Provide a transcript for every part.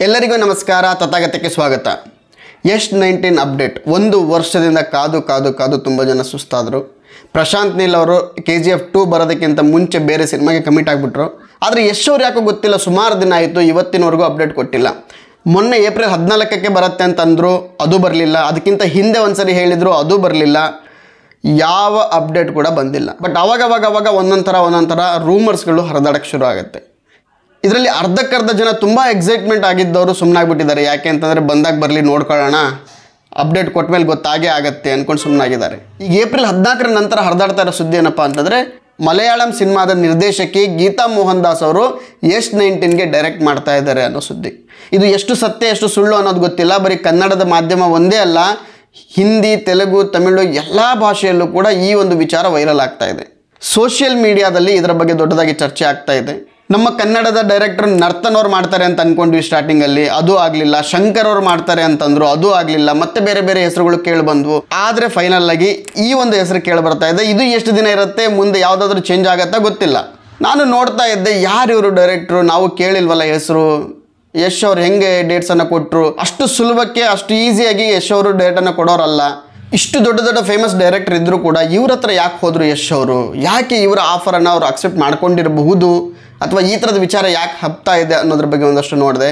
ಎಲ್ಲರಿಗೂ ನಮಸ್ಕಾರ ತಥಾಗತಕ್ಕೆ ಸ್ವಾಗತ ಯಶ್ ನೈನ್ಟೀನ್ ಅಪ್ಡೇಟ್ ಒಂದು ವರ್ಷದಿಂದ ಕಾದು ಕಾದು ಕಾದು ತುಂಬ ಜನ ಸುಸ್ತಾದರು ಪ್ರಶಾಂತ್ ನೀಲ್ ಅವರು ಕೆ ಜಿ ಎಫ್ ಟೂ ಬರೋದಕ್ಕಿಂತ ಮುಂಚೆ ಬೇರೆ ಸಿನಿಮಾಗೆ ಕಮಿಟ್ ಆಗಿಬಿಟ್ರು ಆದರೆ ಯಶ್ ಅವ್ರು ಯಾಕೋ ಗೊತ್ತಿಲ್ಲ ಸುಮಾರು ದಿನ ಆಯಿತು ಇವತ್ತಿನವರೆಗೂ ಅಪ್ಡೇಟ್ ಕೊಟ್ಟಿಲ್ಲ ಮೊನ್ನೆ ಏಪ್ರಿಲ್ ಹದಿನಾಲ್ಕಕ್ಕೆ ಬರುತ್ತೆ ಅಂತಂದರು ಅದು ಬರಲಿಲ್ಲ ಅದಕ್ಕಿಂತ ಹಿಂದೆ ಒಂದ್ಸರಿ ಹೇಳಿದರು ಅದು ಬರಲಿಲ್ಲ ಯಾವ ಅಪ್ಡೇಟ್ ಕೂಡ ಬಂದಿಲ್ಲ ಬಟ್ ಅವಾಗ ಅವಾಗ ಅವಾಗ ಒಂದೊಂದು ಥರ ಒಂದೊಂದು ಥರ ರೂಮರ್ಸ್ಗಳು ಹರಿದಾಡಕ್ಕೆ ಶುರು ಆಗುತ್ತೆ ಇದರಲ್ಲಿ ಅರ್ಧಕ್ಕರ್ಧ ಜನ ತುಂಬ ಎಕ್ಸೈಟ್ಮೆಂಟ್ ಆಗಿದ್ದವರು ಸುಮ್ಮನಾಗ್ಬಿಟ್ಟಿದ್ದಾರೆ ಯಾಕೆ ಅಂತಂದರೆ ಬಂದಾಗ ಬರಲಿ ನೋಡ್ಕೊಳ್ಳೋಣ ಅಪ್ಡೇಟ್ ಕೊಟ್ಟ ಮೇಲೆ ಗೊತ್ತಾಗೇ ಆಗತ್ತೆ ಅಂದ್ಕೊಂಡು ಸುಮ್ಮನಾಗಿದ್ದಾರೆ ಈಗ ಏಪ್ರಿಲ್ ಹದಿನಾಲ್ಕರ ನಂತರ ಹರಿದಾಡ್ತಾ ಇರೋ ಸುದ್ದಿ ಏನಪ್ಪ ಅಂತಂದರೆ ಮಲಯಾಳಂ ಸಿನಿಮಾದ ನಿರ್ದೇಶಕಿ ಗೀತಾ ಮೋಹನ್ ದಾಸ್ ಅವರು ಯಶ್ ನೈನ್ಟೀನ್ಗೆ ಡೈರೆಕ್ಟ್ ಮಾಡ್ತಾ ಇದ್ದಾರೆ ಅನ್ನೋ ಸುದ್ದಿ ಇದು ಎಷ್ಟು ಸತ್ಯ ಎಷ್ಟು ಸುಳ್ಳು ಅನ್ನೋದು ಗೊತ್ತಿಲ್ಲ ಬರೀ ಕನ್ನಡದ ಮಾಧ್ಯಮ ಒಂದೇ ಅಲ್ಲ ಹಿಂದಿ ತೆಲುಗು ತಮಿಳು ಎಲ್ಲ ಭಾಷೆಯಲ್ಲೂ ಕೂಡ ಈ ಒಂದು ವಿಚಾರ ವೈರಲ್ ಆಗ್ತಾ ಇದೆ ಸೋಷಿಯಲ್ ಮೀಡಿಯಾದಲ್ಲಿ ಇದರ ಬಗ್ಗೆ ದೊಡ್ಡದಾಗಿ ಚರ್ಚೆ ಆಗ್ತಾ ಇದೆ ನಮ್ಮ ಕನ್ನಡದ ಡೈರೆಕ್ಟರ್ ನರ್ತನ್ ಅವ್ರು ಮಾಡ್ತಾರೆ ಅಂತ ಅನ್ಕೊಂಡ್ವಿ ಸ್ಟಾರ್ಟಿಂಗಲ್ಲಿ ಅದು ಆಗಲಿಲ್ಲ ಶಂಕರ್ ಅವ್ರು ಮಾಡ್ತಾರೆ ಅಂತಂದ್ರು ಅದು ಆಗಲಿಲ್ಲ ಮತ್ತೆ ಬೇರೆ ಬೇರೆ ಹೆಸರುಗಳು ಕೇಳಿ ಬಂದ್ವು ಆದರೆ ಫೈನಲ್ ಆಗಿ ಈ ಒಂದು ಹೆಸರು ಕೇಳಿ ಬರ್ತಾ ಇದೆ ಇದು ಎಷ್ಟು ದಿನ ಇರುತ್ತೆ ಮುಂದೆ ಯಾವುದಾದ್ರೂ ಚೇಂಜ್ ಆಗತ್ತಾ ಗೊತ್ತಿಲ್ಲ ನಾನು ನೋಡ್ತಾ ಇದ್ದೆ ಯಾರು ಇವರು ಡೈರೆಕ್ಟ್ರು ನಾವು ಕೇಳಿಲ್ವಲ್ಲ ಹೆಸರು ಯಶ್ ಅವ್ರು ಹೆಂಗೆ ಡೇಟ್ಸನ್ನು ಕೊಟ್ಟರು ಅಷ್ಟು ಸುಲಭಕ್ಕೆ ಅಷ್ಟು ಈಸಿಯಾಗಿ ಯಶ್ ಅವರು ಡೇಟನ್ನು ಕೊಡೋರಲ್ಲ ಇಷ್ಟು ದೊಡ್ಡ ದೊಡ್ಡ ಫೇಮಸ್ ಡೈರೆಕ್ಟರ್ ಇದ್ದರೂ ಕೂಡ ಇವ್ರ ಹತ್ರ ಯಾಕೆ ಹೋದರು ಯಶ್ ಅವರು ಯಾಕೆ ಇವರ ಆಫರನ್ನು ಅವರು ಅಕ್ಸೆಪ್ಟ್ ಮಾಡ್ಕೊಂಡಿರಬಹುದು ಅಥವಾ ಈ ಥರದ ವಿಚಾರ ಯಾಕೆ ಹಬ್ತಾ ಇದೆ ಅನ್ನೋದ್ರ ಬಗ್ಗೆ ಒಂದಷ್ಟು ನೋಡಿದೆ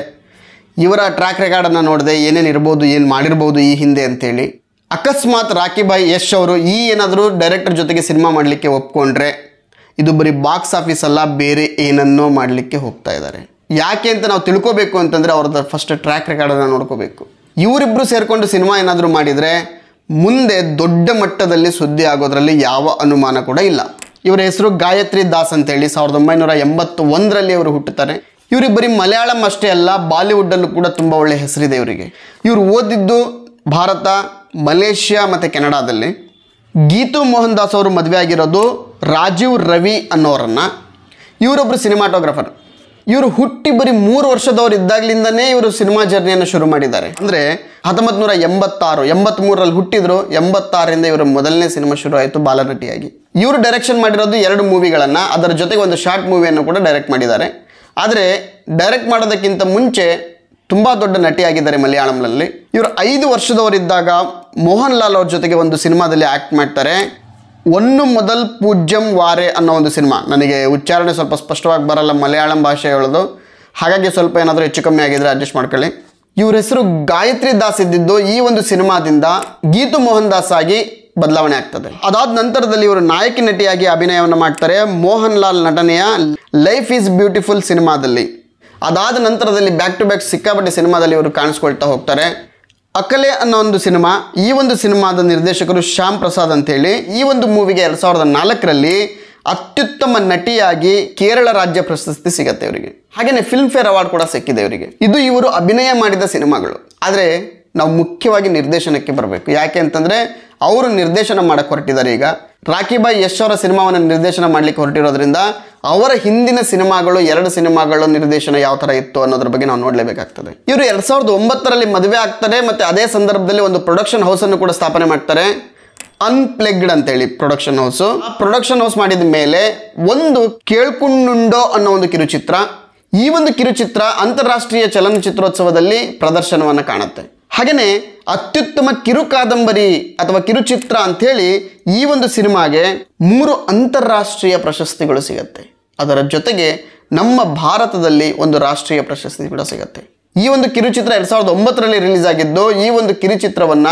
ಇವರ ಟ್ರ್ಯಾಕ್ ರೆಕಾರ್ಡನ್ನು ನೋಡಿದೆ ಏನೇನು ಇರ್ಬೋದು ಏನು ಮಾಡಿರ್ಬೋದು ಈ ಹಿಂದೆ ಅಂತೇಳಿ ಅಕಸ್ಮಾತ್ ರಾಕಿ ಬಾಯ್ ಯಶ್ ಅವರು ಈ ಏನಾದರೂ ಡೈರೆಕ್ಟರ್ ಜೊತೆಗೆ ಸಿನಿಮಾ ಮಾಡಲಿಕ್ಕೆ ಒಪ್ಕೊಂಡ್ರೆ ಇದು ಬರೀ ಬಾಕ್ಸ್ ಆಫೀಸ್ ಅಲ್ಲ ಬೇರೆ ಏನನ್ನೋ ಮಾಡಲಿಕ್ಕೆ ಹೋಗ್ತಾ ಇದ್ದಾರೆ ಯಾಕೆ ಅಂತ ನಾವು ತಿಳ್ಕೊಬೇಕು ಅಂತಂದರೆ ಅವ್ರದ್ದು ಫಸ್ಟ್ ಟ್ರ್ಯಾಕ್ ರೆಕಾರ್ಡನ್ನು ನೋಡ್ಕೋಬೇಕು ಇವರಿಬ್ಬರು ಸೇರಿಕೊಂಡು ಸಿನಿಮಾ ಏನಾದರೂ ಮಾಡಿದರೆ ಮುಂದೆ ದೊಡ್ಡ ಮಟ್ಟದಲ್ಲಿ ಸುದ್ದಿ ಆಗೋದ್ರಲ್ಲಿ ಯಾವ ಅನುಮಾನ ಕೂಡ ಇಲ್ಲ ಇವರ ಹೆಸರು ಗಾಯತ್ರಿ ದಾಸ್ ಅಂತೇಳಿ ಸಾವಿರದ ಒಂಬೈನೂರ ಎಂಬತ್ತು ಒಂದರಲ್ಲಿ ಇವರು ಹುಟ್ಟುತ್ತಾರೆ ಇವ್ರಿಗೆ ಬರೀ ಮಲಯಾಳಂ ಅಷ್ಟೇ ಅಲ್ಲ ಬಾಲಿವುಡ್ಡಲ್ಲೂ ಕೂಡ ತುಂಬ ಒಳ್ಳೆ ಹೆಸರಿದೆ ಇವರಿಗೆ ಇವರು ಓದಿದ್ದು ಭಾರತ ಮಲೇಷ್ಯಾ ಮತ್ತು ಕೆನಡಾದಲ್ಲಿ ಗೀತು ಮೋಹನ್ ದಾಸ್ ಅವರು ಮದುವೆ ಆಗಿರೋದು ರಾಜೀವ್ ರವಿ ಅನ್ನೋರನ್ನು ಇವರೊಬ್ಬರು ಸಿನಿಮಾಟೋಗ್ರಫರ್ ಇವರು ಹುಟ್ಟಿ ಬರೀ ಮೂರು ವರ್ಷದವ್ರು ಇದ್ದಾಗಲಿಂದನೇ ಇವರು ಸಿನಿಮಾ ಜರ್ನಿಯನ್ನು ಶುರು ಮಾಡಿದ್ದಾರೆ ಅಂದರೆ ಹತ್ತೊಂಬತ್ತು ನೂರ ಎಂಬತ್ತಾರು ಎಂಬತ್ತ್ಮೂರರಲ್ಲಿ ಹುಟ್ಟಿದ್ರು ಎಂಬತ್ತಾರರಿಂದ ಇವರ ಮೊದಲನೇ ಸಿನಿಮಾ ಶುರು ಆಯಿತು ಬಾಲನಟಿಯಾಗಿ ಇವರು ಡೈರೆಕ್ಷನ್ ಮಾಡಿರೋದು ಎರಡು ಮೂವಿಗಳನ್ನು ಅದರ ಜೊತೆಗೆ ಒಂದು ಶಾರ್ಟ್ ಮೂವಿಯನ್ನು ಕೂಡ ಡೈರೆಕ್ಟ್ ಮಾಡಿದ್ದಾರೆ ಆದರೆ ಡೈರೆಕ್ಟ್ ಮಾಡೋದಕ್ಕಿಂತ ಮುಂಚೆ ತುಂಬ ದೊಡ್ಡ ನಟಿಯಾಗಿದ್ದಾರೆ ಮಲಯಾಳಂನಲ್ಲಿ ಇವರು ಐದು ವರ್ಷದವರಿದ್ದಾಗ ಮೋಹನ್ ಲಾಲ್ ಅವ್ರ ಜೊತೆಗೆ ಒಂದು ಸಿನಿಮಾದಲ್ಲಿ ಆ್ಯಕ್ಟ್ ಮಾಡ್ತಾರೆ ಒಂದು ಮೊದಲ್ ಪೂಜ್ಯಂ ವಾರೆ ಅನ್ನೋ ಒಂದು ಸಿನಿಮಾ ನನಗೆ ಉಚ್ಚಾರಣೆ ಸ್ವಲ್ಪ ಸ್ಪಷ್ಟವಾಗಿ ಬರಲ್ಲ ಮಲಯಾಳಂ ಭಾಷೆ ಹೇಳೋದು ಹಾಗಾಗಿ ಸ್ವಲ್ಪ ಏನಾದರೂ ಹೆಚ್ಚು ಕಮ್ಮಿ ಆಗಿದ್ರೆ ಅಡ್ಜಸ್ಟ್ ಮಾಡ್ಕೊಳ್ಳಿ ಇವ್ರ ಹೆಸರು ಗಾಯತ್ರಿ ದಾಸ್ ಇದ್ದಿದ್ದು ಈ ಒಂದು ಸಿನಿಮಾದಿಂದ ಗೀತು ಮೋಹನ್ ದಾಸ್ ಆಗಿ ಬದಲಾವಣೆ ಆಗ್ತದೆ ಅದಾದ ನಂತರದಲ್ಲಿ ಇವರು ನಾಯಕಿ ನಟಿಯಾಗಿ ಅಭಿನಯವನ್ನು ಮಾಡ್ತಾರೆ ಮೋಹನ್ ಲಾಲ್ ನಟನೆಯ ಲೈಫ್ ಈಸ್ ಬ್ಯೂಟಿಫುಲ್ ಸಿನಿಮಾದಲ್ಲಿ ಅದಾದ ನಂತರದಲ್ಲಿ ಬ್ಯಾಕ್ ಟು ಬ್ಯಾಕ್ ಸಿಕ್ಕಾಪಟ್ಟೆ ಸಿನಿಮಾದಲ್ಲಿ ಇವರು ಕಾಣಿಸ್ಕೊಳ್ತಾ ಹೋಗ್ತಾರೆ ಅಕಲೆ ಅನ್ನೋ ಒಂದು ಸಿನಿಮಾ ಈ ಒಂದು ಸಿನಿಮಾದ ನಿರ್ದೇಶಕರು ಶ್ಯಾಮ್ ಪ್ರಸಾದ್ ಅಂತೇಳಿ ಈ ಒಂದು ಮೂವಿಗೆ ಎರಡು ಸಾವಿರದ ನಾಲ್ಕರಲ್ಲಿ ಅತ್ಯುತ್ತಮ ನಟಿಯಾಗಿ ಕೇರಳ ರಾಜ್ಯ ಪ್ರಶಸ್ತಿ ಸಿಗತ್ತೆ ಇವರಿಗೆ ಹಾಗೆಯೇ ಫಿಲ್ಮ್ ಫೇರ್ ಅವಾರ್ಡ್ ಕೂಡ ಸಿಕ್ಕಿದೆ ಇವರಿಗೆ ಇದು ಇವರು ಅಭಿನಯ ಮಾಡಿದ ಸಿನಿಮಾಗಳು ಆದರೆ ನಾವು ಮುಖ್ಯವಾಗಿ ನಿರ್ದೇಶನಕ್ಕೆ ಬರಬೇಕು ಯಾಕೆ ಅಂತಂದರೆ ಅವರು ನಿರ್ದೇಶನ ಮಾಡಕ್ಕೆ ಹೊರಟಿದ್ದಾರೆ ಈಗ ರಾಕಿಬಾಯ್ ಯಶ್ ಅವರ ಸಿನಿಮಾವನ್ನು ನಿರ್ದೇಶನ ಮಾಡಲಿಕ್ಕೆ ಹೊರಟಿರೋದ್ರಿಂದ ಅವರ ಹಿಂದಿನ ಸಿನಿಮಾಗಳು ಎರಡು ಸಿನಿಮಾಗಳು ನಿರ್ದೇಶನ ಯಾವ ಥರ ಇತ್ತು ಅನ್ನೋದ್ರ ಬಗ್ಗೆ ನಾವು ನೋಡಲೇಬೇಕಾಗ್ತದೆ ಇವರು ಎರಡು ಸಾವಿರದ ಒಂಬತ್ತರಲ್ಲಿ ಮದುವೆ ಆಗ್ತಾರೆ ಮತ್ತು ಅದೇ ಸಂದರ್ಭದಲ್ಲಿ ಒಂದು ಪ್ರೊಡಕ್ಷನ್ ಹೌಸನ್ನು ಕೂಡ ಸ್ಥಾಪನೆ ಮಾಡ್ತಾರೆ ಅನ್ಪ್ಲೆಗ್ಡ್ ಅಂತೇಳಿ ಪ್ರೊಡಕ್ಷನ್ ಹೌಸು ಆ ಪ್ರೊಡಕ್ಷನ್ ಹೌಸ್ ಮಾಡಿದ ಮೇಲೆ ಒಂದು ಕೇಳ್ಕೊಂಡುಂಡೋ ಅನ್ನೋ ಒಂದು ಕಿರುಚಿತ್ರ ಈ ಒಂದು ಕಿರುಚಿತ್ರ ಅಂತಾರಾಷ್ಟ್ರೀಯ ಚಲನಚಿತ್ರೋತ್ಸವದಲ್ಲಿ ಪ್ರದರ್ಶನವನ್ನು ಕಾಣುತ್ತೆ ಹಾಗೆಯೇ ಅತ್ಯುತ್ತಮ ಕಿರು ಕಾದಂಬರಿ ಅಥವಾ ಕಿರುಚಿತ್ರ ಅಂಥೇಳಿ ಈ ಒಂದು ಸಿನಿಮಾಗೆ ಮೂರು ಅಂತಾರಾಷ್ಟ್ರೀಯ ಪ್ರಶಸ್ತಿಗಳು ಸಿಗತ್ತೆ ಅದರ ಜೊತೆಗೆ ನಮ್ಮ ಭಾರತದಲ್ಲಿ ಒಂದು ರಾಷ್ಟ್ರೀಯ ಪ್ರಶಸ್ತಿ ಕೂಡ ಸಿಗತ್ತೆ ಈ ಒಂದು ಕಿರುಚಿತ್ರ ಎರಡು ಸಾವಿರದ ಒಂಬತ್ತರಲ್ಲಿ ರಿಲೀಸ್ ಆಗಿದ್ದು ಈ ಒಂದು ಕಿರುಚಿತ್ರವನ್ನು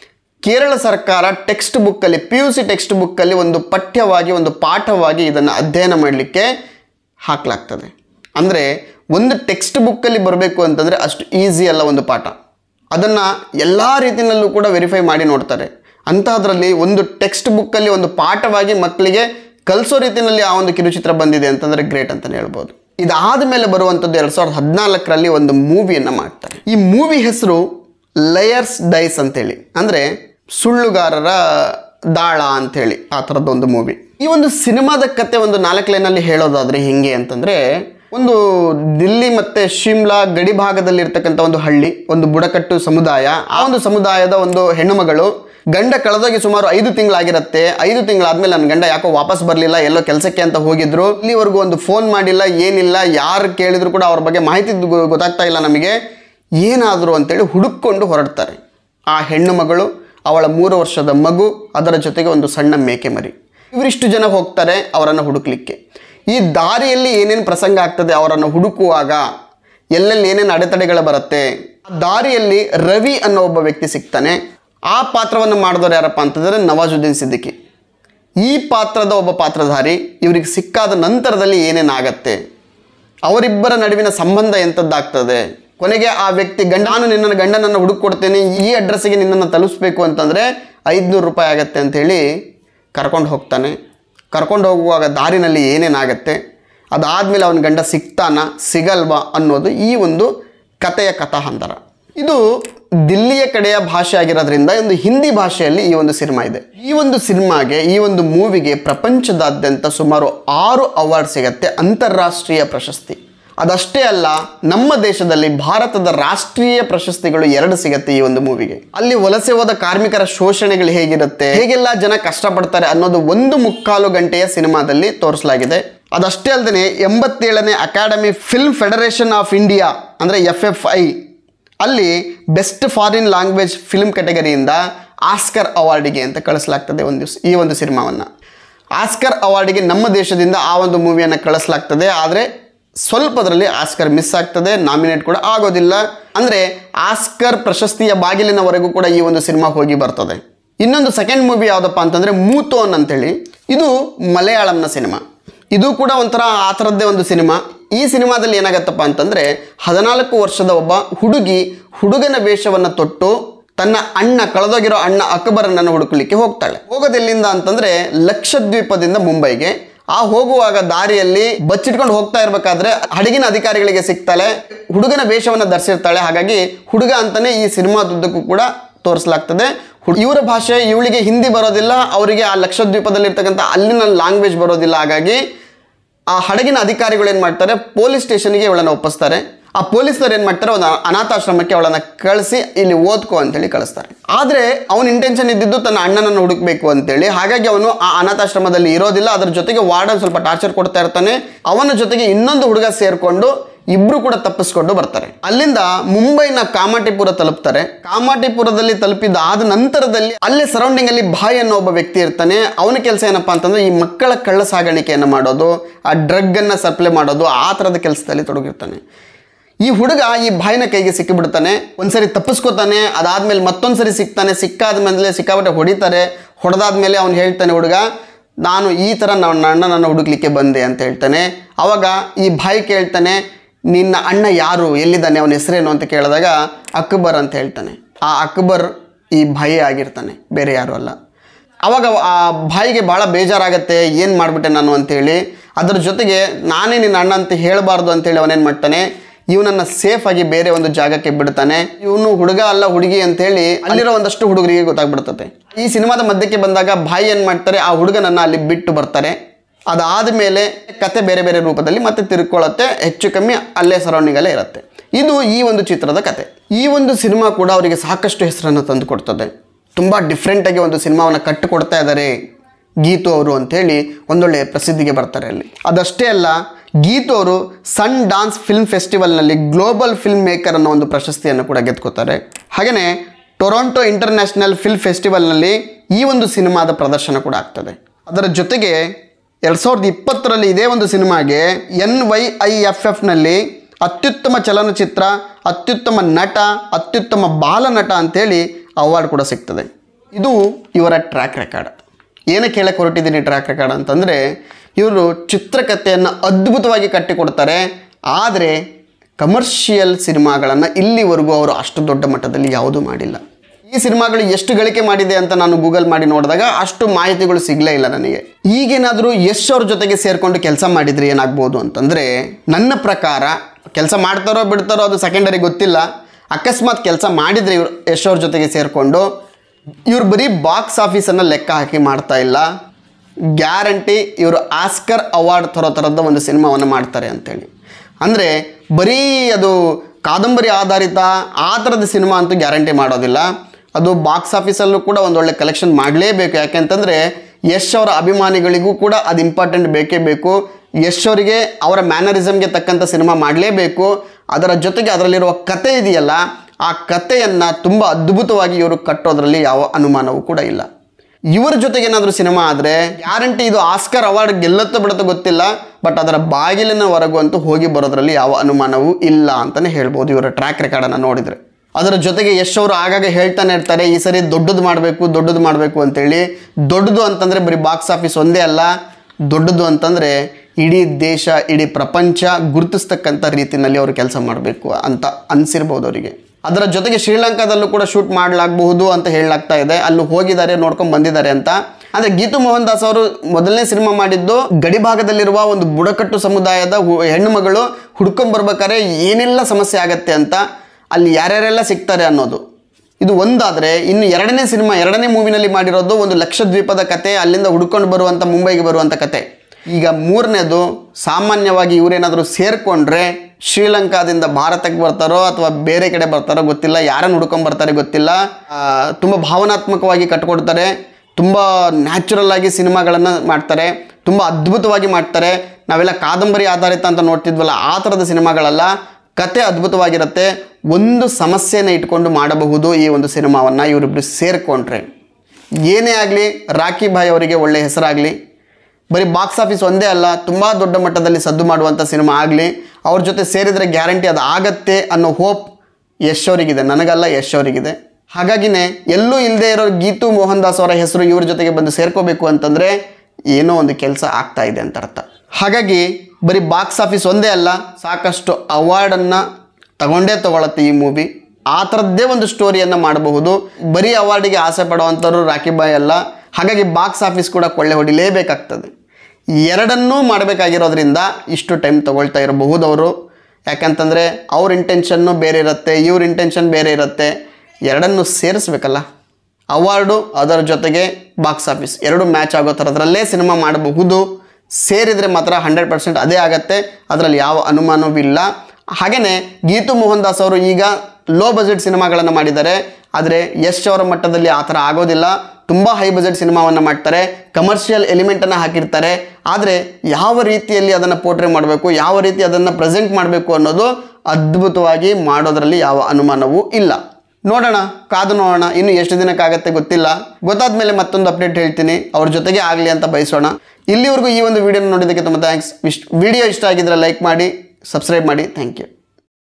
ಕೇರಳ ಸರ್ಕಾರ ಟೆಕ್ಸ್ಟ್ ಬುಕ್ಕಲ್ಲಿ ಪಿ ಯು ಸಿ ಟೆಕ್ಸ್ಟ್ ಬುಕ್ಕಲ್ಲಿ ಒಂದು ಪಠ್ಯವಾಗಿ ಒಂದು ಪಾಠವಾಗಿ ಇದನ್ನು ಅಧ್ಯಯನ ಮಾಡಲಿಕ್ಕೆ ಹಾಕಲಾಗ್ತದೆ ಅಂದರೆ ಒಂದು ಟೆಕ್ಸ್ಟ್ ಬುಕ್ಕಲ್ಲಿ ಬರಬೇಕು ಅಂತಂದರೆ ಅಷ್ಟು ಈಸಿ ಅಲ್ಲ ಒಂದು ಪಾಠ ಅದನ್ನು ಎಲ್ಲ ರೀತಿಯಲ್ಲೂ ಕೂಡ ವೆರಿಫೈ ಮಾಡಿ ನೋಡ್ತಾರೆ ಅಂತಹದ್ರಲ್ಲಿ ಒಂದು ಟೆಕ್ಸ್ಟ್ ಬುಕ್ಕಲ್ಲಿ ಒಂದು ಪಾಠವಾಗಿ ಮಕ್ಕಳಿಗೆ ಕಲಿಸೋ ರೀತಿಯಲ್ಲಿ ಆ ಒಂದು ಕಿರುಚಿತ್ರ ಬಂದಿದೆ ಅಂತಂದರೆ ಗ್ರೇಟ್ ಅಂತಲೇ ಹೇಳ್ಬೋದು ಇದಾದ ಮೇಲೆ ಬರುವಂಥದ್ದು ಎರಡು ಸಾವಿರದ ಹದಿನಾಲ್ಕರಲ್ಲಿ ಒಂದು ಮೂವಿಯನ್ನು ಮಾಡ್ತಾರೆ ಈ ಮೂವಿ ಹೆಸರು ಲೇಯರ್ಸ್ ಡೈಸ್ ಅಂತೇಳಿ ಅಂದರೆ ಸುಳ್ಳುಗಾರರ ದಾಳ ಅಂಥೇಳಿ ಆ ಥರದ್ದು ಒಂದು ಮೂವಿ ಈ ಒಂದು ಸಿನಿಮಾದ ಕತೆ ಒಂದು ನಾಲ್ಕು ಲೈನಲ್ಲಿ ಹೇಳೋದಾದರೆ ಹೆಂಗೆ ಅಂತಂದರೆ ಒಂದು ದಿಲ್ಲಿ ಮತ್ತು ಶಿಮ್ಲಾ ಗಡಿ ಭಾಗದಲ್ಲಿ ಇರ್ತಕ್ಕಂಥ ಒಂದು ಹಳ್ಳಿ ಒಂದು ಬುಡಕಟ್ಟು ಸಮುದಾಯ ಆ ಒಂದು ಸಮುದಾಯದ ಒಂದು ಹೆಣ್ಣುಮಗಳು ಗಂಡ ಕಳೆದೋಗಿ ಸುಮಾರು ಐದು ತಿಂಗಳಾಗಿರುತ್ತೆ ಐದು ತಿಂಗಳಾದ್ಮೇಲೆ ನನ್ನ ಗಂಡ ಯಾಕೋ ವಾಪಸ್ ಬರಲಿಲ್ಲ ಎಲ್ಲೋ ಕೆಲಸಕ್ಕೆ ಅಂತ ಹೋಗಿದ್ರು ಇಲ್ಲಿವರೆಗೂ ಒಂದು ಫೋನ್ ಮಾಡಿಲ್ಲ ಏನಿಲ್ಲ ಯಾರು ಕೇಳಿದ್ರು ಕೂಡ ಅವ್ರ ಬಗ್ಗೆ ಮಾಹಿತಿ ಗೊ- ಗೊತ್ತಾಗ್ತಾ ಇಲ್ಲ ನಮಗೆ ಏನಾದರೂ ಅಂತೇಳಿ ಹುಡುಕೊಂಡು ಹೊರಡ್ತಾರೆ ಆ ಹೆಣ್ಣು ಮಗಳು ಅವಳ ಮೂರು ವರ್ಷದ ಮಗು ಅದರ ಜೊತೆಗೆ ಒಂದು ಸಣ್ಣ ಮೇಕೆ ಮರಿ ಇವರಿಷ್ಟು ಜನ ಹೋಗ್ತಾರೆ ಅವರನ್ನು ಹುಡುಕ್ಲಿಕ್ಕೆ ಈ ದಾರಿಯಲ್ಲಿ ಏನೇನು ಪ್ರಸಂಗ ಆಗ್ತದೆ ಅವರನ್ನು ಹುಡುಕುವಾಗ ಎಲ್ಲೆಲ್ಲಿ ಏನೇನು ಅಡೆತಡೆಗಳು ಬರುತ್ತೆ ಆ ದಾರಿಯಲ್ಲಿ ರವಿ ಅನ್ನೋ ಒಬ್ಬ ವ್ಯಕ್ತಿ ಸಿಗ್ತಾನೆ ಆ ಪಾತ್ರವನ್ನು ಮಾಡಿದವರು ಯಾರಪ್ಪ ಅಂತಂದರೆ ನವಾಜುದ್ದೀನ್ ಸಿದ್ದಿಕಿ ಈ ಪಾತ್ರದ ಒಬ್ಬ ಪಾತ್ರಧಾರಿ ಇವರಿಗೆ ಸಿಕ್ಕಾದ ನಂತರದಲ್ಲಿ ಏನೇನಾಗತ್ತೆ ಅವರಿಬ್ಬರ ನಡುವಿನ ಸಂಬಂಧ ಎಂಥದ್ದಾಗ್ತದೆ ಕೊನೆಗೆ ಆ ವ್ಯಕ್ತಿ ಗಂಡ ನಾನು ನಿನ್ನ ಗಂಡನನ್ನು ಹುಡುಕೊಡ್ತೇನೆ ಈ ಅಡ್ರೆಸ್ಸಿಗೆ ನಿನ್ನನ್ನು ತಲುಪಿಸ್ಬೇಕು ಅಂತಂದರೆ ಐದುನೂರು ರೂಪಾಯಿ ಆಗತ್ತೆ ಅಂಥೇಳಿ ಕರ್ಕೊಂಡು ಹೋಗ್ತಾನೆ ಕರ್ಕೊಂಡು ಹೋಗುವಾಗ ದಾರಿನಲ್ಲಿ ಏನೇನಾಗತ್ತೆ ಅದಾದಮೇಲೆ ಅವನ ಗಂಡ ಸಿಗ್ತಾನ ಸಿಗಲ್ವಾ ಅನ್ನೋದು ಈ ಒಂದು ಕಥೆಯ ಕಥಾಹಂತರ ಇದು ದಿಲ್ಲಿಯ ಕಡೆಯ ಭಾಷೆ ಆಗಿರೋದ್ರಿಂದ ಒಂದು ಹಿಂದಿ ಭಾಷೆಯಲ್ಲಿ ಈ ಒಂದು ಸಿನಿಮಾ ಇದೆ ಈ ಒಂದು ಸಿನಿಮಾಗೆ ಈ ಒಂದು ಮೂವಿಗೆ ಪ್ರಪಂಚದಾದ್ಯಂತ ಸುಮಾರು ಆರು ಅವಾರ್ಡ್ ಸಿಗತ್ತೆ ಅಂತಾರಾಷ್ಟ್ರೀಯ ಪ್ರಶಸ್ತಿ ಅದಷ್ಟೇ ಅಲ್ಲ ನಮ್ಮ ದೇಶದಲ್ಲಿ ಭಾರತದ ರಾಷ್ಟ್ರೀಯ ಪ್ರಶಸ್ತಿಗಳು ಎರಡು ಸಿಗತ್ತೆ ಈ ಒಂದು ಮೂವಿಗೆ ಅಲ್ಲಿ ವಲಸೆ ಹೋದ ಕಾರ್ಮಿಕರ ಶೋಷಣೆಗಳು ಹೇಗಿರುತ್ತೆ ಹೇಗೆಲ್ಲ ಜನ ಕಷ್ಟಪಡ್ತಾರೆ ಅನ್ನೋದು ಒಂದು ಮುಕ್ಕಾಲು ಗಂಟೆಯ ಸಿನಿಮಾದಲ್ಲಿ ತೋರಿಸಲಾಗಿದೆ ಅದಷ್ಟೇ ಅಲ್ಲದೆ ಎಂಬತ್ತೇಳನೇ academy film federation of India ಅಂದರೆ ಎಫ್ ಎಫ್ ಐ ಅಲ್ಲಿ ಬೆಸ್ಟ್ ಫಾರಿನ್ ಲ್ಯಾಂಗ್ವೇಜ್ ಫಿಲ್ಮ್ ಕೆಟಗರಿಯಿಂದ ಆಸ್ಕರ್ ಅವಾರ್ಡಿಗೆ ಅಂತ ಕಳಿಸಲಾಗ್ತದೆ ಒಂದು ದಿವ್ಸ ಈ ಒಂದು ಸಿನಿಮಾವನ್ನು ಆಸ್ಕರ್ ಅವಾರ್ಡಿಗೆ ನಮ್ಮ ದೇಶದಿಂದ ಆ ಒಂದು ಮೂವಿಯನ್ನು ಕಳಿಸಲಾಗ್ತದೆ ಆದರೆ ಸ್ವಲ್ಪದರಲ್ಲಿ ಆಸ್ಕರ್ ಮಿಸ್ ಆಗ್ತದೆ ನಾಮಿನೇಟ್ ಕೂಡ ಆಗೋದಿಲ್ಲ ಅಂದರೆ ಆಸ್ಕರ್ ಪ್ರಶಸ್ತಿಯ ಬಾಗಿಲಿನವರೆಗೂ ಕೂಡ ಈ ಒಂದು ಸಿನಿಮಾ ಹೋಗಿ ಬರ್ತದೆ ಇನ್ನೊಂದು ಸೆಕೆಂಡ್ ಮೂವಿ ಯಾವುದಪ್ಪ ಅಂತಂದರೆ ಮೂತೋನ್ ಅಂತೇಳಿ ಇದು ಮಲಯಾಳಂನ ಸಿನಿಮಾ ಇದು ಕೂಡ ಒಂಥರ ಆ ಥರದ್ದೇ ಒಂದು ಸಿನಿಮಾ ಈ ಸಿನಿಮಾದಲ್ಲಿ ಏನಾಗತ್ತಪ್ಪ ಅಂತಂದರೆ ಹದಿನಾಲ್ಕು ವರ್ಷದ ಒಬ್ಬ ಹುಡುಗಿ ಹುಡುಗನ ವೇಷವನ್ನು ತೊಟ್ಟು ತನ್ನ ಅಣ್ಣ ಕಳೆದೋಗಿರೋ ಅಣ್ಣ ಅಕ್ಬರನನ್ನು ಹುಡುಕಲಿಕ್ಕೆ ಹೋಗ್ತಾಳೆ ಹೋಗೋದೆಲ್ಲಿಂದ ಅಂತಂದರೆ ಲಕ್ಷದ್ವೀಪದಿಂದ ಮುಂಬೈಗೆ ಆ ಹೋಗುವಾಗ ದಾರಿಯಲ್ಲಿ ಬಚ್ಚಿಟ್ಕೊಂಡು ಹೋಗ್ತಾ ಇರಬೇಕಾದ್ರೆ ಹಡಗಿನ ಅಧಿಕಾರಿಗಳಿಗೆ ಸಿಗ್ತಾಳೆ ಹುಡುಗನ ವೇಷವನ್ನು ಧರಿಸಿರ್ತಾಳೆ ಹಾಗಾಗಿ ಹುಡುಗ ಅಂತಾನೆ ಈ ಸಿನಿಮಾದುದ್ದಕ್ಕೂ ಕೂಡ ತೋರಿಸಲಾಗ್ತದೆ ಹುಡ್- ಇವರ ಭಾಷೆ ಇವಳಿಗೆ ಹಿಂದಿ ಬರೋದಿಲ್ಲ ಅವರಿಗೆ ಆ ಲಕ್ಷದ್ವೀಪದಲ್ಲಿರ್ತಕ್ಕಂಥ ಅಲ್ಲಿನ ಲ್ಯಾಂಗ್ವೇಜ್ ಬರೋದಿಲ್ಲ ಹಾಗಾಗಿ ಆ ಹಡಗಿನ ಅಧಿಕಾರಿಗಳು ಏನು ಮಾಡ್ತಾರೆ ಪೊಲೀಸ್ ಸ್ಟೇಷನ್ಗೆ ಇವಳನ್ನು ಒಪ್ಪಿಸ್ತಾರೆ ಆ ಪೊಲೀಸರು ಏನು ಮಾಡ್ತಾರೆ ಒಂದು ಅನಾಥಾಶ್ರಮಕ್ಕೆ ಅವಳನ್ನು ಕಳಿಸಿ ಇಲ್ಲಿ ಓದ್ಕೋ ಅಂತೇಳಿ ಕಳಿಸ್ತಾರೆ ಆದರೆ ಅವನ ಇಂಟೆನ್ಷನ್ ಇದ್ದಿದ್ದು ತನ್ನ ಅಣ್ಣನನ್ನು ಹುಡುಕಬೇಕು ಅಂತೇಳಿ ಹಾಗಾಗಿ ಅವನು ಆ ಅನಾಥಾಶ್ರಮದಲ್ಲಿ ಇರೋದಿಲ್ಲ ಅದರ ಜೊತೆಗೆ ವಾರ್ಡನ್ ಸ್ವಲ್ಪ ಟಾರ್ಚರ್ ಕೊಡ್ತಾ ಇರ್ತಾನೆ ಅವನ ಜೊತೆಗೆ ಇನ್ನೊಂದು ಹುಡುಗ ಸೇರಿಕೊಂಡು ಇಬ್ರು ಕೂಡ ತಪ್ಪಿಸ್ಕೊಂಡು ಬರ್ತಾರೆ ಅಲ್ಲಿಂದ ಮುಂಬೈನ ಕಾಮಾಟಿಪುರ ತಲುಪ್ತಾರೆ ಕಾಮಾಟಿಪುರದಲ್ಲಿ ತಲುಪಿದ ಆದ ನಂತರದಲ್ಲಿ ಅಲ್ಲಿ ಸರೌಂಡಿಂಗ್ ಅಲ್ಲಿ ಭಾಯ್ ಅನ್ನೋ ಒಬ್ಬ ವ್ಯಕ್ತಿ ಇರ್ತಾನೆ ಅವನ ಕೆಲಸ ಏನಪ್ಪಾ ಅಂತಂದ್ರೆ ಈ ಮಕ್ಕಳ ಕಳ್ಳ ಸಾಗಾಣಿಕೆಯನ್ನು ಮಾಡೋದು ಆ ಡ್ರಗ್ ಅನ್ನ ಸಪ್ಲೈ ಮಾಡೋದು ಆ ಥರದ ಕೆಲಸದಲ್ಲಿ ತೊಡಗಿರ್ತಾನೆ ಈ ಹುಡುಗ ಈ ಬಾಯಿನ ಕೈಗೆ ಸಿಕ್ಕಿಬಿಡ್ತಾನೆ ಒಂದ್ಸರಿ ತಪ್ಪಿಸ್ಕೋತಾನೆ ಅದಾದ್ಮೇಲೆ ಮತ್ತೊಂದ್ಸರಿ ಸಿಗ್ತಾನೆ ಸಿಕ್ಕಾದ್ಮೇಲೆ ಸಿಕ್ಕಾಬಿಟ್ಟೆ ಹೊಡಿತಾರೆ ಹೊಡೆದಾದ್ಮೇಲೆ ಅವ್ನು ಹೇಳ್ತಾನೆ ಹುಡುಗ ನಾನು ಈ ಥರ ನನ್ನ ಅಣ್ಣನನ್ನು ಹುಡುಕ್ಲಿಕ್ಕೆ ಬಂದೆ ಅಂತ ಹೇಳ್ತಾನೆ ಅವಾಗ ಈ ಬಾಯಿ ಕೇಳ್ತಾನೆ ನಿನ್ನ ಅಣ್ಣ ಯಾರು ಎಲ್ಲಿದ್ದಾನೆ ಅವನ ಹೆಸರೇನು ಅಂತ ಕೇಳಿದಾಗ ಅಕ್ಬರ್ ಅಂತ ಹೇಳ್ತಾನೆ ಆ ಅಕ್ಬರ್ ಈ ಭಾಯಿ ಆಗಿರ್ತಾನೆ ಬೇರೆ ಯಾರು ಅಲ್ಲ ಅವಾಗ ಆ ಬಾಯಿಗೆ ಭಾಳ ಬೇಜಾರಾಗತ್ತೆ ಏನು ಮಾಡಿಬಿಟ್ಟೆ ನಾನು ಅಂತೇಳಿ ಅದ್ರ ಜೊತೆಗೆ ನಾನೇ ನಿನ್ನ ಅಣ್ಣ ಅಂತ ಹೇಳಬಾರ್ದು ಅಂತೇಳಿ ಅವನೇನು ಮಾಡ್ತಾನೆ ಇವನನ್ನು ಸೇಫಾಗಿ ಬೇರೆ ಒಂದು ಜಾಗಕ್ಕೆ ಬಿಡ್ತಾನೆ ಇವನು ಹುಡುಗ ಅಲ್ಲ ಹುಡುಗಿ ಅಂತೇಳಿ ಅಲ್ಲಿರೋ ಒಂದಷ್ಟು ಹುಡುಗರಿಗೆ ಗೊತ್ತಾಗ್ಬಿಡ್ತದೆ ಈ ಸಿನಿಮಾದ ಮಧ್ಯಕ್ಕೆ ಬಂದಾಗ ಬಾಯಿ ಏನು ಮಾಡ್ತಾರೆ ಆ ಹುಡುಗನನ್ನು ಅಲ್ಲಿ ಬಿಟ್ಟು ಬರ್ತಾರೆ ಅದಾದ ಮೇಲೆ ಕತೆ ಬೇರೆ ಬೇರೆ ರೂಪದಲ್ಲಿ ಮತ್ತೆ ತಿರ್ಕೊಳ್ಳುತ್ತೆ ಹೆಚ್ಚು ಕಮ್ಮಿ ಅಲ್ಲೇ ಸರೌಂಡಿಂಗಲ್ಲೇ ಇರುತ್ತೆ ಇದು ಈ ಒಂದು ಚಿತ್ರದ ಕತೆ ಈ ಒಂದು ಸಿನಿಮಾ ಕೂಡ ಅವರಿಗೆ ಸಾಕಷ್ಟು ಹೆಸರನ್ನು ತಂದು ಕೊಡ್ತದೆ ತುಂಬ ಡಿಫ್ರೆಂಟಾಗಿ ಒಂದು ಸಿನಿಮಾವನ್ನು ಕಟ್ಟಿಕೊಡ್ತಾ ಇದ್ದಾರೆ ಗೀತು ಅವರು ಅಂಥೇಳಿ ಒಂದೊಳ್ಳೆ ಪ್ರಸಿದ್ಧಿಗೆ ಬರ್ತಾರೆ ಅಲ್ಲಿ ಅದಷ್ಟೇ ಅಲ್ಲ ಗೀತು ಅವರು ಸನ್ ಡಾನ್ಸ್ ಫಿಲ್ಮ್ ಫೆಸ್ಟಿವಲ್ನಲ್ಲಿ ಗ್ಲೋಬಲ್ ಫಿಲ್ಮ್ ಮೇಕರ್ ಅನ್ನೋ ಒಂದು ಪ್ರಶಸ್ತಿಯನ್ನು ಕೂಡ ಗೆದ್ಕೋತಾರೆ ಹಾಗೆಯೇ ಟೊರೊಂಟೊ ಇಂಟರ್ನ್ಯಾಷನಲ್ ಫಿಲ್ಮ್ ಫೆಸ್ಟಿವಲ್ನಲ್ಲಿ ಈ ಒಂದು ಸಿನಿಮಾದ ಪ್ರದರ್ಶನ ಕೂಡ ಆಗ್ತದೆ ಅದರ ಜೊತೆಗೆ ಎರಡು ಸಾವಿರದ ಇಪ್ಪತ್ತರಲ್ಲಿ ಇದೇ ಒಂದು ಸಿನಿಮಾಗೆ ಎನ್ ವೈ ಐ ಎಫ್ ಎಫ್ನಲ್ಲಿ ಅತ್ಯುತ್ತಮ ಚಲನಚಿತ್ರ ಅತ್ಯುತ್ತಮ ನಟ ಅತ್ಯುತ್ತಮ ಬಾಲನಟ ಅಂಥೇಳಿ ಅವಾರ್ಡ್ ಕೂಡ ಸಿಗ್ತದೆ ಇದು ಇವರ ಟ್ರ್ಯಾಕ್ ರೆಕಾರ್ಡ್ ಏನಕ್ಕೆ ಹೇಳಕ್ಕೆ ಹೊರಟಿದ್ದೀನಿ ಟ್ರ್ಯಾಕ್ ರೆಕಾರ್ಡ್ ಅಂತಂದರೆ ಇವರು ಚಿತ್ರಕಥೆಯನ್ನು ಅದ್ಭುತವಾಗಿ ಕಟ್ಟಿಕೊಡ್ತಾರೆ ಆದರೆ ಕಮರ್ಷಿಯಲ್ ಸಿನಿಮಾಗಳನ್ನು ಇಲ್ಲಿವರೆಗೂ ಅವರು ಅಷ್ಟು ದೊಡ್ಡ ಮಟ್ಟದಲ್ಲಿ ಯಾವುದೂ ಮಾಡಿಲ್ಲ ಈ ಸಿನಿಮಾಗಳು ಎಷ್ಟು ಗಳಿಕೆ ಮಾಡಿದೆ ಅಂತ ನಾನು ಗೂಗಲ್ ಮಾಡಿ ನೋಡಿದಾಗ ಅಷ್ಟು ಮಾಹಿತಿಗಳು ಸಿಗಲೇ ಇಲ್ಲ ನನಗೆ ಈಗೇನಾದರೂ ಯಶ್ ಅವ್ರ ಜೊತೆಗೆ ಸೇರಿಕೊಂಡು ಕೆಲಸ ಮಾಡಿದ್ರೆ ಏನಾಗ್ಬೋದು ಅಂತಂದರೆ ನನ್ನ ಪ್ರಕಾರ ಕೆಲಸ ಮಾಡ್ತಾರೋ ಬಿಡ್ತಾರೋ ಅದು ಸೆಕೆಂಡರಿ ಗೊತ್ತಿಲ್ಲ ಅಕಸ್ಮಾತ್ ಕೆಲಸ ಮಾಡಿದರೆ ಇವರು ಯಶ್ ಅವ್ರ ಜೊತೆಗೆ ಸೇರಿಕೊಂಡು ಇವ್ರು ಬರೀ ಬಾಕ್ಸ್ ಆಫೀಸನ್ನು ಲೆಕ್ಕ ಹಾಕಿ ಮಾಡ್ತಾ ಇಲ್ಲ ಗ್ಯಾರಂಟಿ ಇವರು ಆಸ್ಕರ್ ಅವಾರ್ಡ್ ತರೋ ಥರದ ಒಂದು ಸಿನಿಮಾವನ್ನು ಮಾಡ್ತಾರೆ ಅಂತೇಳಿ ಅಂದರೆ ಬರೀ ಅದು ಕಾದಂಬರಿ ಆಧಾರಿತ ಆ ಥರದ ಸಿನಿಮಾ ಅಂತೂ ಗ್ಯಾರಂಟಿ ಮಾಡೋದಿಲ್ಲ ಅದು ಬಾಕ್ಸ್ ಆಫೀಸಲ್ಲೂ ಕೂಡ ಒಂದೊಳ್ಳೆ ಕಲೆಕ್ಷನ್ ಮಾಡಲೇಬೇಕು ಯಾಕೆಂತಂದರೆ ಯಶ್ ಅವರ ಅಭಿಮಾನಿಗಳಿಗೂ ಕೂಡ ಅದು ಇಂಪಾರ್ಟೆಂಟ್ ಬೇಕೇ ಬೇಕು ಯಶ್ ಅವರಿಗೆ ಅವರ ಮ್ಯಾನರಿಸಮ್ಗೆ ತಕ್ಕಂಥ ಸಿನಿಮಾ ಮಾಡಲೇಬೇಕು ಅದರ ಜೊತೆಗೆ ಅದರಲ್ಲಿರುವ ಕತೆ ಇದೆಯಲ್ಲ ಆ ಕತೆಯನ್ನು ತುಂಬ ಅದ್ಭುತವಾಗಿ ಇವರು ಕಟ್ಟೋದ್ರಲ್ಲಿ ಯಾವ ಅನುಮಾನವೂ ಕೂಡ ಇಲ್ಲ ಇವರ ಜೊತೆಗೆ ಏನಾದರೂ ಸಿನಿಮಾ ಆದರೆ ಗ್ಯಾರಂಟಿ ಇದು ಆಸ್ಕರ್ ಅವಾರ್ಡ್ ಗೆಲ್ಲುತ್ತೋ ಬಿಡುತ್ತೋ ಗೊತ್ತಿಲ್ಲ ಬಟ್ ಅದರ ಬಾಗಿಲಿನವರೆಗೂ ಅಂತೂ ಹೋಗಿ ಬರೋದ್ರಲ್ಲಿ ಯಾವ ಅನುಮಾನವೂ ಇಲ್ಲ ಅಂತಲೇ ಹೇಳ್ಬೋದು ಇವರ ಟ್ರ್ಯಾಕ್ ರೆಕಾರ್ಡನ್ನು ನೋಡಿದರೆ ಅದರ ಜೊತೆಗೆ ಯಶ್ ಅವರು ಆಗಾಗ ಹೇಳ್ತಾನೆ ಇರ್ತಾರೆ ಈ ಸರಿ ದೊಡ್ಡದು ಮಾಡಬೇಕು ದೊಡ್ಡದು ಮಾಡಬೇಕು ಅಂತೇಳಿ ದೊಡ್ಡದು ಅಂತಂದರೆ ಬರೀ ಬಾಕ್ಸ್ ಆಫೀಸ್ ಒಂದೇ ಅಲ್ಲ ದೊಡ್ಡದು ಅಂತಂದರೆ ಇಡೀ ದೇಶ ಇಡೀ ಪ್ರಪಂಚ ಗುರುತಿಸ್ತಕ್ಕಂಥ ರೀತಿಯಲ್ಲಿ ಅವರು ಕೆಲಸ ಮಾಡಬೇಕು ಅಂತ ಅನಿಸಿರ್ಬೋದು ಅವರಿಗೆ ಅದರ ಜೊತೆಗೆ ಶ್ರೀಲಂಕಾದಲ್ಲೂ ಕೂಡ ಶೂಟ್ ಮಾಡಲಾಗಬಹುದು ಅಂತ ಹೇಳಲಾಗ್ತಾ ಇದೆ ಅಲ್ಲಿ ಹೋಗಿದ್ದಾರೆ ನೋಡ್ಕೊಂಡು ಬಂದಿದ್ದಾರೆ ಅಂತ ಅಂದರೆ ಗೀತು ಮೋಹನ್ ದಾಸ್ ಅವರು ಮೊದಲನೇ ಸಿನಿಮಾ ಮಾಡಿದ್ದು ಗಡಿ ಭಾಗದಲ್ಲಿರುವ ಒಂದು ಬುಡಕಟ್ಟು ಸಮುದಾಯದ ಹು- ಹೆಣ್ಣು ಮಗಳು ಹುಡ್ಕೊಂಡ್ ಬರ್ಬೇಕಾದ್ರೆ ಏನೆಲ್ಲ ಸಮಸ್ಯೆ ಆಗತ್ತೆ ಅಂತ ಅಲ್ಲಿ ಯಾರ್ಯಾರೆಲ್ಲ ಸಿಗ್ತಾರೆ ಅನ್ನೋದು ಇದು ಒಂದಾದರೆ ಇನ್ನು ಎರಡನೇ ಸಿನಿಮಾ ಎರಡನೇ ಮೂವಿನಲ್ಲಿ ಮಾಡಿರೋದು ಒಂದು ಲಕ್ಷದ್ವೀಪದ ಕತೆ ಅಲ್ಲಿಂದ ಹುಡ್ಕೊಂಡು ಬರುವಂಥ ಮುಂಬೈಗೆ ಬರುವಂಥ ಕತೆ ಈಗ ಮೂರನೇದು ಸಾಮಾನ್ಯವಾಗಿ ಇವರೇನಾದರೂ ಸೇರಿಕೊಂಡ್ರೆ ಶ್ರೀಲಂಕಾದಿಂದ ಭಾರತಕ್ಕೆ ಬರ್ತಾರೋ ಅಥವಾ ಬೇರೆ ಕಡೆ ಬರ್ತಾರೋ ಗೊತ್ತಿಲ್ಲ ಯಾರನ್ನು ಹುಡ್ಕೊಂಡ್ ಬರ್ತಾರೆ ಗೊತ್ತಿಲ್ಲ ತುಂಬ ಭಾವನಾತ್ಮಕವಾಗಿ ಕಟ್ಕೊಡ್ತಾರೆ ತುಂಬ ನ್ಯಾಚುರಲ್ ಆಗಿ ಸಿನಿಮಾಗಳನ್ನು ಮಾಡ್ತಾರೆ ತುಂಬ ಅದ್ಭುತವಾಗಿ ಮಾಡ್ತಾರೆ ನಾವೆಲ್ಲ ಕಾದಂಬರಿ ಆಧಾರಿತ ಅಂತ ನೋಡ್ತಿದ್ವಲ್ಲ ಆ ಥರದ ಸಿನಿಮಾಗಳಲ್ಲ ಕತೆ ಅದ್ಭುತವಾಗಿರುತ್ತೆ ಒಂದು ಸಮಸ್ಯೆನ ಇಟ್ಕೊಂಡು ಮಾಡಬಹುದು ಈ ಒಂದು ಸಿನಿಮಾವನ್ನು ಇವರಿಬ್ಬರು ಸೇರಿಕೊಂಡ್ರೆ ಏನೇ ಆಗಲಿ ರಾಖಿ ಭಾಯ್ ಅವರಿಗೆ ಒಳ್ಳೆಯ ಹೆಸರಾಗಲಿ ಬರೀ ಬಾಕ್ಸ್ ಆಫೀಸ್ ಒಂದೇ ಅಲ್ಲ ತುಂಬ ದೊಡ್ಡ ಮಟ್ಟದಲ್ಲಿ ಸದ್ದು ಮಾಡುವಂಥ ಸಿನಿಮಾ ಆಗಲಿ ಅವ್ರ ಜೊತೆ ಸೇರಿದರೆ ಗ್ಯಾರಂಟಿ ಅದು ಆಗತ್ತೆ ಅನ್ನೋ ಹೋಪ್ ಯಶ್ ಅವರಿಗಿದೆ ನನಗಲ್ಲ ಯಶ್ ಅವರಿಗಿದೆ ಹಾಗಾಗಿನೇ ಎಲ್ಲೂ ಇಲ್ಲದೆ ಇರೋ ಗೀತು ಮೋಹನ್ ದಾಸ್ ಅವರ ಹೆಸರು ಇವ್ರ ಜೊತೆಗೆ ಬಂದು ಸೇರ್ಕೋಬೇಕು ಅಂತಂದರೆ ಏನೋ ಒಂದು ಕೆಲಸ ಆಗ್ತಾ ಇದೆ ಅಂತ ಅರ್ಥ ಹಾಗಾಗಿ ಬರೀ ಬಾಕ್ಸ್ ಆಫೀಸ್ ಒಂದೇ ಅಲ್ಲ ಸಾಕಷ್ಟು ಅವಾರ್ಡನ್ನು ತಗೊಂಡೇ ತಗೊಳತ್ತೆ ಈ ಮೂವಿ ಆ ಥರದ್ದೇ ಒಂದು ಸ್ಟೋರಿಯನ್ನು ಮಾಡಬಹುದು ಬರೀ ಅವಾರ್ಡಿಗೆ ಆಸೆ ಪಡುವಂಥವ್ರು ರಾಖಿ ಬಾಯ್ ಅಲ್ಲ ಹಾಗಾಗಿ ಬಾಕ್ಸ್ ಆಫೀಸ್ ಕೂಡ ಕೊಳ್ಳೆ ಹೊಡಿಲೇಬೇಕಾಗ್ತದೆ ಎರಡನ್ನೂ ಮಾಡಬೇಕಾಗಿರೋದ್ರಿಂದ ಇಷ್ಟು ಟೈಮ್ ತಗೊಳ್ತಾ ಇರಬಹುದು ಅವರು ಯಾಕಂತಂದರೆ ಅವ್ರ ಇಂಟೆನ್ಷನ್ನು ಬೇರೆ ಇರುತ್ತೆ ಇವ್ರ ಇಂಟೆನ್ಷನ್ ಬೇರೆ ಇರುತ್ತೆ ಎರಡನ್ನೂ ಸೇರಿಸ್ಬೇಕಲ್ಲ ಅವಾರ್ಡು ಅದರ ಜೊತೆಗೆ ಬಾಕ್ಸ್ ಆಫೀಸ್ ಎರಡು ಮ್ಯಾಚ್ ಆಗೋ ಥರದ್ರಲ್ಲೇ ಸಿನಿಮಾ ಮಾಡಬಹುದು ಸೇರಿದರೆ ಮಾತ್ರ ಹಂಡ್ರೆಡ್ ಪರ್ಸೆಂಟ್ ಅದೇ ಆಗತ್ತೆ ಅದರಲ್ಲಿ ಯಾವ ಅನುಮಾನವೂ ಇಲ್ಲ ಹಾಗೆಯೇ ಗೀತು ಮೋಹನ್ ದಾಸ್ ಅವರು ಈಗ ಲೋ ಬಜೆಟ್ ಸಿನಿಮಾಗಳನ್ನು ಮಾಡಿದ್ದಾರೆ ಆದರೆ ಯಶ್ ಅವರ ಮಟ್ಟದಲ್ಲಿ ಆ ಥರ ಆಗೋದಿಲ್ಲ ತುಂಬ ಹೈ ಬಜೆಟ್ ಸಿನಿಮಾವನ್ನು ಮಾಡ್ತಾರೆ ಕಮರ್ಷಿಯಲ್ ಎಲಿಮೆಂಟನ್ನು ಹಾಕಿರ್ತಾರೆ ಆದರೆ ಯಾವ ರೀತಿಯಲ್ಲಿ ಅದನ್ನು ಪೋರ್ಟ್ರೇ ಮಾಡಬೇಕು ಯಾವ ರೀತಿ ಅದನ್ನು ಪ್ರೆಸೆಂಟ್ ಮಾಡಬೇಕು ಅನ್ನೋದು ಅದ್ಭುತವಾಗಿ ಮಾಡೋದರಲ್ಲಿ ಯಾವ ಅನುಮಾನವೂ ಇಲ್ಲ ನೋಡೋಣ ಕಾದು ನೋಡೋಣ ಇನ್ನು ಎಷ್ಟು ದಿನಕ್ಕಾಗತ್ತೆ ಗೊತ್ತಿಲ್ಲ ಗೊತ್ತಾದ ಮೇಲೆ ಮತ್ತೊಂದು ಅಪ್ಡೇಟ್ ಹೇಳ್ತೀನಿ ಅವ್ರ ಜೊತೆಗೆ ಆಗಲಿ ಅಂತ ಬಯಸೋಣ ಇಲ್ಲಿವರೆಗೂ ಈ ಒಂದು ವಿಡಿಯೋ ನೋಡಿದ್ದಕ್ಕೆ ತುಂಬ ಥ್ಯಾಂಕ್ಸ್ ಇಷ್ಟ ವಿಡಿಯೋ ಇಷ್ಟ ಆಗಿದ್ರೆ ಲೈಕ್ ಮಾಡಿ ಸಬ್ಸ್ಕ್ರೈಬ್ ಮಾಡಿ ಥ್ಯಾಂಕ್ ಯು